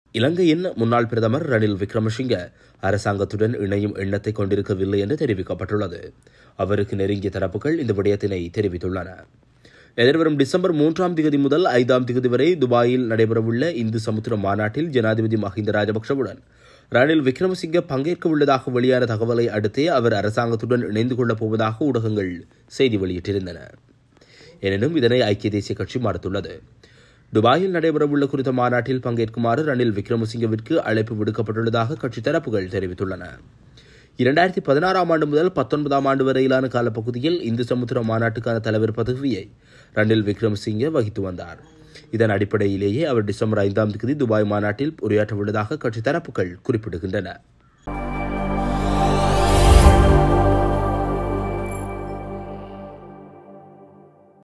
இலங்கையின் முன்னாள் பிரதமர் ரணில் விக்ரமசிங்க அரசாங்கத்துடன் இணையும் எண்ணத்தை கொண்டிருக்கவில்லை என்று தெரிவிக்கப்பட்டுள்ளது அவருக்கு நெருங்கிய தரப்புகள் இந்த விடயத்தினை தெரிவித்துள்ளன எதிர்வரும் டிசம்பர் மூன்றாம் திகதி முதல் ஐந்தாம் திகதி வரை துபாயில் நடைபெறவுள்ள இந்து சமுத்திர மாநாட்டில் ஜனாதிபதி மஹிந்த ராஜபக்சவுடன் ரணில் விக்ரமசிங்க பங்கேற்க உள்ளதாக வெளியான தகவலை அடுத்தே அவர் அரசாங்கத்துடன் இணைந்து கொள்ளப் போவதாக ஊடகங்கள் செய்தி வெளியிட்டிருந்தன எனினும் இதனை ஐக்கிய தேசிய கட்சி மறுத்துள்ளது துபாயில் நடைபெறவுள்ள குறித்த மாநாட்டில் பங்கேற்குமாறு ரணில் விக்ரமசிங்கவிற்கு அழைப்பு விடுக்கப்பட்டுள்ளதாக கட்சி தரப்புகள் தெரிவித்துள்ளன இரண்டாயிரத்தி பதினாறாம் ஆண்டு முதல் பத்தொன்பதாம் ஆண்டு வரையிலான காலப்பகுதியில் இந்து சமுத்திர மாநாட்டுக்கான தலைவர் பதவியை ரணில் விக்ரமசிங்கே வகித்து வந்தார் இதன் அடிப்படையிலேயே அவர் டிசம்பர் ஐந்தாம் தேதி துபாய் மாநாட்டில் உரையாற்ற உள்ளதாக கட்சி தரப்புகள் குறிப்பிடுகின்றன